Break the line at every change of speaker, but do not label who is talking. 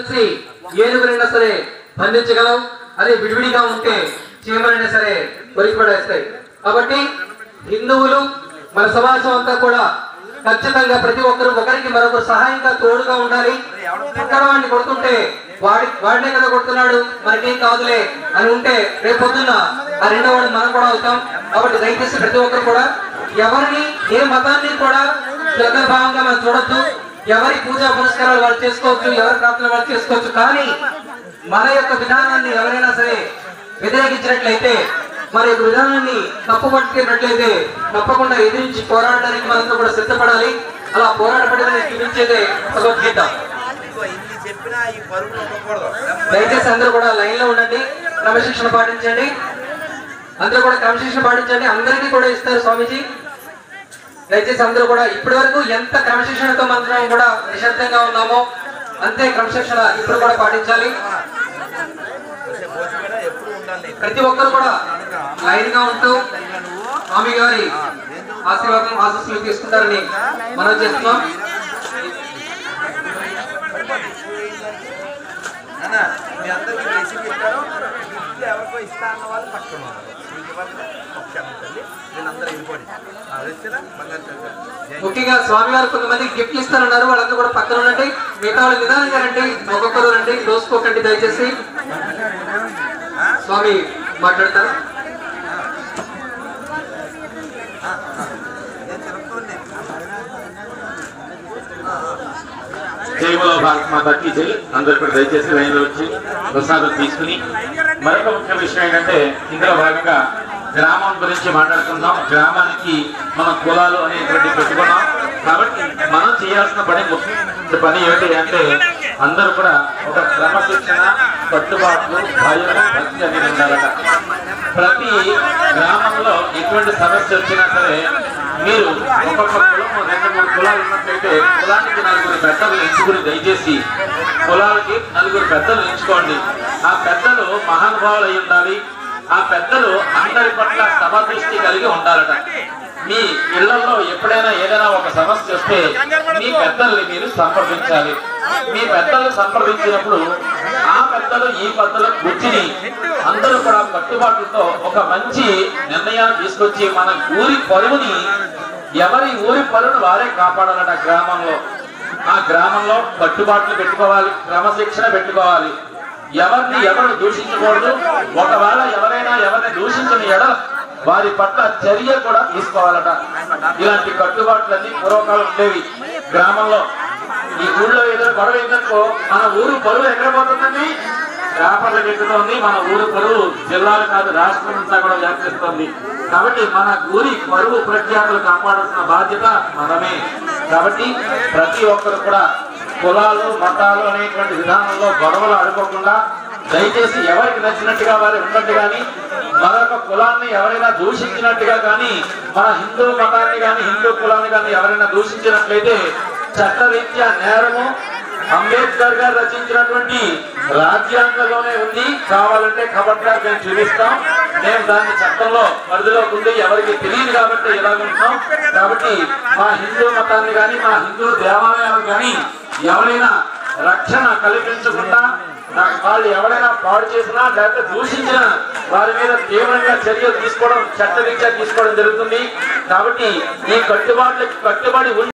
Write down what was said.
చేసి ఏనుగులైనా సరే బంధించగలవు అదే విడివిడిగా ఉంటే చీమలైనా సరే కొరికి పడేస్తాయి కాబట్టి హిందువులు మన సమాజం అంతా కూడా ఖచ్చితంగా ప్రతి ఒక్కరు ఒకరికి మరొకరు సహాయంగా తోడుగా ఉండాలి పక్కన వాడిని కొడుతుంటే వాడి వాడినే కదా కొడుతున్నాడు మనకేం కాదులే అని ఉంటే రేపు పొద్దున్న ఆ రెండో వాడిని మనం కూడా అవుతాం కాబట్టి దయచేసి ప్రతి ఒక్కరు కూడా ఎవరిని ఏ మతాన్ని కూడా భావంగా మనం చూడొద్దు ఎవరి పూజా పురస్కారాలు వాళ్ళు చేసుకోవచ్చు ఎవరి ప్రార్థనలు వాళ్ళు చేసుకోవచ్చు కానీ మన యొక్క విధానాన్ని ఎవరైనా సరే వ్యతిరేకించినట్లయితే మన యొక్క విధానాన్ని తప్పుపట్టినట్లయితే తప్పకుండా ఎదిరించి పోరాడడానికి మనంతా కూడా సిద్ధపడాలి అలా పోరాడపడదని చూపించేదే భగవద్గీత
ఇదిగో ఇన్ని చెప్పినా ఈ పరుగులు ఉండకూడదు
దయచేసి అందరూ కూడా లైన్ లో ఉండండి క్రమశిక్షణ పాటించండి అందరూ కూడా క్రమశిక్షణ పాటించండి అందరికీ కూడా ఇస్తారు స్వామీజీ దయచేసి అందరూ కూడా ఇప్పటి వరకు ఎంత క్రమశిక్షణతో మనం కూడా నిశ్శబ్దంగా ఉన్నామో అంతే క్రమశిక్షణ ఇప్పుడు కూడా పాటించాలి
భోజనం కూడా ఎప్పుడు ఉండాలి
ప్రతి ఒక్కరు కూడా లైన్ గా ఉంటూ స్వామి గారి ఆశీర్వాదం ఆశీస్సులు తీసుకుంటారని మనం చేస్తున్నాం
నాన్న మీ అందరికీ రెసిపీ ఇస్తారు ఇంట్లో ఎవరికో ఇస్తా అన్న వాళ్ళు పక్కన ఉన్నారు మీకు ఇవ్వాలి పక్షాన్ని తల్లి వీళ్ళందరూ వెళ్ళిపోండి అదేనా బంగారు తల్లి. జై
ముఖ్యంగా స్వామి గారు కొంతమంది గిఫ్ట్లు ఇస్తారన్నారు వాళ్ళందరూ కూడా పక్కన ఉండండి మిగతా వాళ్ళు నిదానంగా రండి ఒక్కొక్కరు రండి దోసుకోకండి దయచేసి స్వామి మాట్లాడతారు
నేను తిరుగుతుంది
జైవలో భారత్ మాతాకి జై అందరు కూడా దయచేసి లైన్ లో వచ్చి ప్రసాదం తీసుకుని మరొక ముఖ్య విషయం ఏంటంటే ఇందులో భాగంగా గ్రామం గురించి మాట్లాడుకుందాం గ్రామానికి మనం కులాలు అనేటువంటి పెట్టుకున్నాం కాబట్టి మనం చేయాల్సిన పని ముఖ్య పని ఏమిటి అంటే అందరూ కూడా ఒక క్రమశిక్షణ కట్టుబాట్లు భయం భక్తి అనేది ఉండాలట ప్రతి గ్రామంలో ఎటువంటి సమస్య వచ్చినా సరే మీరు ఒక్కొక్క కులం రెండు మూడు కులాలు ఉన్నట్లయితే కులానికి నలుగురు పెద్దలు ఎంచుకుని దయచేసి కులాలకి నలుగురు పెద్దలు ఎంచుకోండి ఆ పెద్దలు మహానుభావులు అయి ఉండాలి ఆ పెద్దలు అందరి పట్ల సమదృష్టి కలిగి ఉండాలట మీ ఇళ్లలో ఎప్పుడైనా ఏదైనా ఒక సమస్య వస్తే మీ పెద్దల్ని మీరు సంప్రదించాలి మీ పెద్దలు సంప్రదించినప్పుడు ఆ పెద్దలు ఈ పెద్దలు కూర్చుని అందరూ కూడా కట్టుబాట్లతో ఒక మంచి నిర్ణయాన్ని తీసుకొచ్చి మన ఊరి పరువుని ఎవరి ఊరి పరువును వారే కాపాడాలట గ్రామంలో ఆ గ్రామంలో కట్టుబాట్లు పెట్టుకోవాలి క్రమశిక్షణ పెట్టుకోవాలి ఎవరిని ఎవరు దూషించకూడదు ఒకవేళ ఎవరైనా ఎవరిని దూషించిన ఎడ వారి పట్ల చర్య కూడా తీసుకోవాలట ఇలాంటి కట్టుబాట్లన్నీ పూర్వకాలం ఉండేవి గ్రామంలో ఈ ఊళ్ళో ఏదైనా గొడవ ఏంటనుకో మన ఊరు పరువు ఎక్కడ పోతుందండి పేపర్లకు ఎక్కుతోంది మన ఊరు పరువు జిల్లాలు కాదు రాష్ట్రం అంతా కూడా వ్యాపిస్తుంది కాబట్టి మన ఊరి పరువు ప్రఖ్యాతులు కాపాడాల్సిన బాధ్యత మనమే కాబట్టి ప్రతి ఒక్కరు కూడా కులాలు మతాలు అనేటువంటి విధానంలో గొడవలు ఆడుకోకుండా దయచేసి ఎవరికి నచ్చినట్టుగా వారు ఉన్నట్టు కానీ మరొక కులాన్ని ఎవరైనా దూషించినట్టుగా కానీ మన హిందూ మతాన్ని కానీ హిందూ కులాన్ని కానీ ఎవరైనా దూషించినట్లయితే చట్టరీత్యా నేరము అంబేద్కర్ గారు రచించినటువంటి రాజ్యాంగంలోనే ఉంది కావాలంటే ఖబర్దార్ మేము చూపిస్తాం మేము దాన్ని చట్టంలో పరిధిలో ఉంది ఎవరికి తెలియదు కాబట్టి ఎలాగుంటున్నాం కాబట్టి మా హిందూ మతాన్ని కానీ మా హిందూ దేవాలయాలు కానీ ఎవరైనా రక్షణ కల్పించకుండా నా- వాళ్ళు ఎవరైనా పాడు చేసినా లేకపోతే దూషించినా వారి మీద తీవ్రంగా చర్యలు తీసుకోవడం చట్టరీత్యా తీసుకోవడం జరుగుతుంది కాబట్టి ఈ కట్టుబాట్లకి కట్టుబడి ఉండి